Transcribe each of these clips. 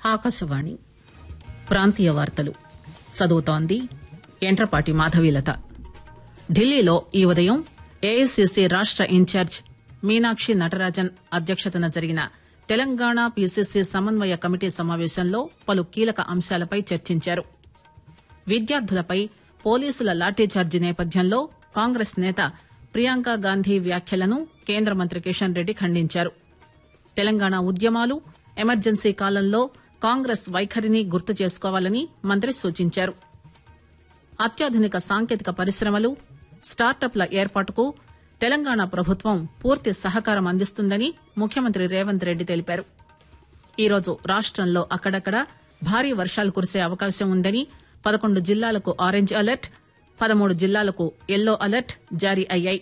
ఆకాశవాణి ప్రాంతీయ వార్తలు చదువుతోంది ఎంట్రపాటి మాధవీలత ఢిల్లీలో ఈ ఉదయం ఏఐసిసి రాష్ట ఇన్ఛార్జ్ మీనాక్షి నటరాజన్ అధ్యక్షతన జరిగిన తెలంగాణ పీసీసీ సమన్వయ కమిటీ సమావేశంలో పలు కీలక అంశాలపై చర్చించారు విద్యార్థులపై పోలీసుల లాఠీచార్జి నేపథ్యంలో కాంగ్రెస్ నేత ప్రియాంక గాంధీ వ్యాఖ్యలను కేంద్ర మంత్రి కిషన్ రెడ్డి ఖండించారు తెలంగాణ ఉద్యమాలు ఎమర్జెన్సీ కాలంలో కాంగ్రెస్ వైఖరిని గుర్తు చేసుకోవాలని మంత్రి సూచించారు అత్యాధునిక సాంకేతిక పరిశ్రమలు స్టార్టప్ల ఏర్పాటుకు తెలంగాణ ప్రభుత్వం పూర్తి సహకారం అందిస్తుందని ముఖ్యమంత్రి రేవంత్ రెడ్డి తెలిపారు ఈరోజు రాష్టంలో అక్కడక్కడ భారీ వర్షాలు కురిసే అవకాశం ఉందని పదకొండు జిల్లాలకు ఆరెంజ్ అలర్ట్ పదమూడు జిల్లాలకు ఎల్లో అలర్ట్ జారీ అయ్యాయి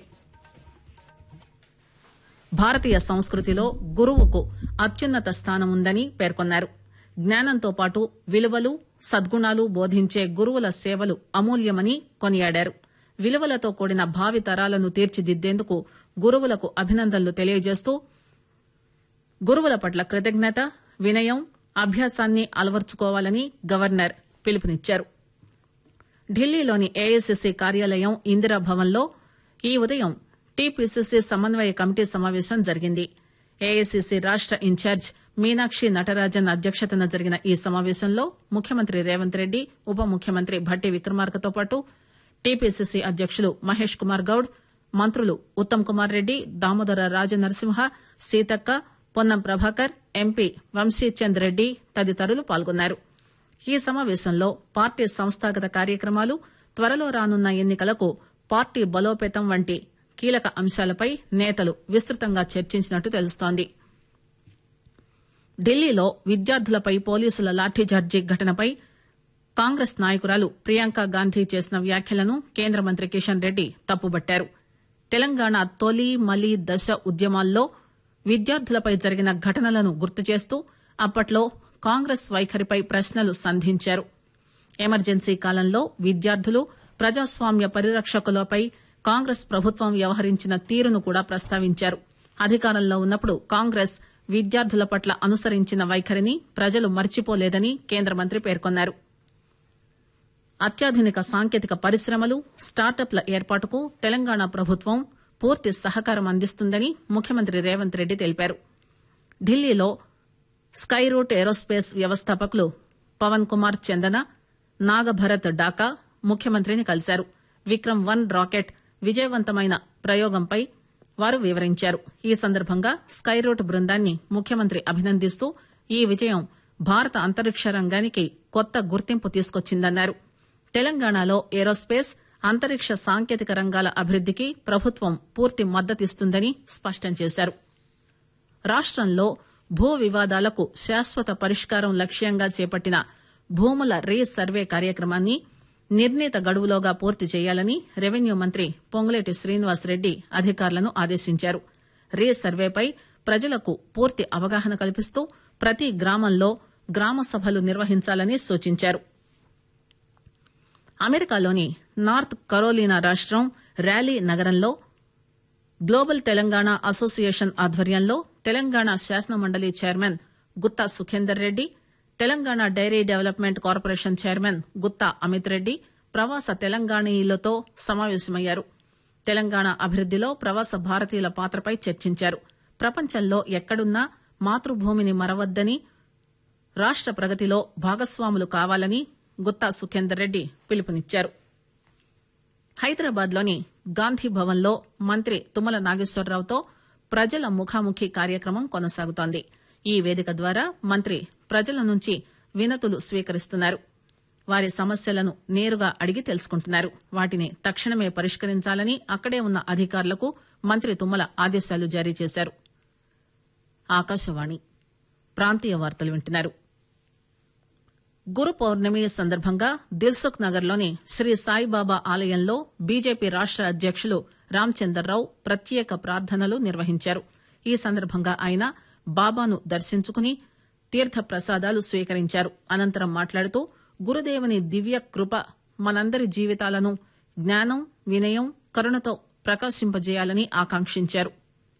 భారతీయ సంస్కృతిలో గురువుకు అత్యున్నత స్థానం ఉందని పేర్కొన్నారు జ్ఞానంతో పాటు విలువలు సద్గుణాలు బోధించే గురువుల సేవలు అమూల్యమని కొనియాడారు విలువలతో కూడిన భావి తరాలను తీర్చిదిద్దేందుకు గురువులకు అభినందనలు తెలియజేస్తూ గురువుల పట్ల కృతజ్ఞత వినయం అభ్యాసాన్ని అలవర్చుకోవాలని గవర్నర్ పిలుపునిచ్చారు ఢిల్లీలోని ఏఐసిసి కార్యాలయం ఇందిరాభవన్లో ఈ ఉదయం టీపీసీసీ సమన్వయ కమిటీ సమావేశం జరిగింది ఏఐసిసి రాష్ట ఇన్ఛార్జ్ మీనాక్షి నటరాజన్ అధ్యక్షతన జరిగిన ఈ సమావేశంలో ముఖ్యమంత్రి రేవంత్ రెడ్డి ఉప ముఖ్యమంత్రి భట్టి విక్రమార్కతో పాటు టీపీసీసీ అధ్యకులు మహేష్ కుమార్ గౌడ్ మంత్రులు ఉత్తమ్ కుమార్ రెడ్డి దామోదర రాజనరసింహ సీతక్క పొన్నం ప్రభాకర్ ఎంపీ వంశీచంద్ రెడ్డి తదితరులు పాల్గొన్నారు ఈ సమావేశంలో పార్టీ సంస్థాగత కార్యక్రమాలు త్వరలో రానున్న ఎన్నికలకు పార్టీ బలోపేతం వంటి కీలక అంశాలపై నేతలు విస్తృతంగా చర్చించినట్టు తెలుస్తోంది ఢిల్లీలో విద్యార్థులపై పోలీసుల లాఠీచార్జీ ఘటనపై కాంగ్రెస్ నాయకురాలు ప్రియాంక గాంధీ చేసిన వ్యాఖ్యలను కేంద్ర మంత్రి కిషన్ రెడ్డి తప్పుబట్టారు తెలంగాణ తొలి మలి దశ ఉద్యమాల్లో విద్యార్థులపై జరిగిన ఘటనలను గుర్తు చేస్తూ అప్పట్లో కాంగ్రెస్ వైఖరిపై ప్రశ్నలు సంధించారు ఎమర్జెన్సీ కాలంలో విద్యార్థులు ప్రజాస్వామ్య పరిరక్షకులపై కాంగ్రెస్ ప్రభుత్వం వ్యవహరించిన తీరును కూడా ప్రస్తావించారు అధికారంలో ఉన్నప్పుడు కాంగ్రెస్ విద్యార్థుల పట్ల అనుసరించిన వైఖరిని ప్రజలు మర్చిపోలేదని కేంద్ర మంత్రి పేర్కొన్నారు అత్యాధునిక సాంకేతిక పరిశ్రమలు స్టార్టప్ల ఏర్పాటుకు తెలంగాణ ప్రభుత్వం పూర్తి సహకారం అందిస్తుందని ముఖ్యమంత్రి రేవంత్ రెడ్డి తెలిపారు ఢిల్లీలో స్కై రూట్ ఏరోస్పేస్ వ్యవస్థాపకులు పవన్ కుమార్ చందన నాగభరత్ డాకా ముఖ్యమంత్రిని కలిశారు విక్రమ్ వన్ రాకెట్ విజయవంతమైన ప్రయోగంపై వారు వివరించారు ఈ సందర్భంగా స్కై రూట్ బృందాన్ని ముఖ్యమంత్రి అభినందిస్తూ ఈ విజయం భారత అంతరిక్ష రంగానికి కొత్త గుర్తింపు తీసుకొచ్చిందన్నారు తెలంగాణలో ఏరోస్పేస్ అంతరిక్ష సాంకేతిక రంగాల అభివృద్దికి ప్రభుత్వం పూర్తి మద్దతిస్తుందని స్పష్టం చేశారు రాష్టంలో భూ వివాదాలకు శాశ్వత పరిష్కారం లక్ష్యంగా చేపట్టిన భూముల రీ సర్వే కార్యక్రమాన్ని నిర్ణీత గడువులోగా పూర్తి చేయాలని రెవెన్యూ మంత్రి పొంగులేటి శ్రీనివాసరెడ్డి అధికారులను ఆదేశించారు రీ సర్వేపై ప్రజలకు పూర్తి అవగాహన కల్పిస్తూ ప్రతి గ్రామంలో గ్రామ సభలు నిర్వహించాలని సూచించారు అమెరికాలోని నార్త్ కరోలినా రాష్టం ర్యాలీ నగరంలో గ్లోబల్ తెలంగాణ అసోసియేషన్ ఆధ్వర్యంలో తెలంగాణ శాసన మండలి chairman Gutta Sukhender Reddy Telangana dairy development corporation chairman Gutta Amit Reddy ప్రవాస తెలంగాణీయులతో సమావేశమయ్యారు తెలంగాణ అభివృద్దిలో ప్రవాస భారతీయుల పాత్రపై చర్చించారు ప్రపంచంలో ఎక్కడున్నా మాతృభూమిని మరవద్దని రాష్ట ప్రగతిలో భాగస్వాములు కావాలని గుత్తా సుఖేందర్ రెడ్డి పిలుపునిచ్చారు హైదరాబాద్ లోని గాంధీ భవన్ లో మంత్రి తుమ్మల నాగేశ్వరరావుతో ప్రజల ముఖాముఖి కార్యక్రమం కొనసాగుతోంది ఈ వేదిక ద్వారా మంత్రి ప్రజల నుంచి వినతులు స్వీకరిస్తున్నారు వారి సమస్యలను నేరుగా అడిగి తెలుసుకుంటున్నారు వాటిని తక్షణమే పరిష్కరించాలని అక్కడే ఉన్న అధికారులకు మంత్రి తుమ్మల ఆదేశాలు జారీ చేశారు ఆకాశవాణి ప్రాంతీయ వార్తలు వింటున్నారు గురు పౌర్ణమి సందర్భంగా దిల్సుఖ్ నగర్ లోని శ్రీ సాయిబాబా ఆలయంలో బీజేపీ రాష్ట అధ్యకులు రామచందర్రావు ప్రత్యేక ప్రార్థనలు నిర్వహించారు ఈ సందర్భంగా ఆయన బాబాను దర్శించుకుని తీర్థ ప్రసాదాలు స్వీకరించారు అనంతరం మాట్లాడుతూ గురుదేవుని దివ్య కృప మనందరి జీవితాలను జ్ఞానం వినయం కరుణతో ప్రకాశింపజేయాలని ఆకాంక్షించారు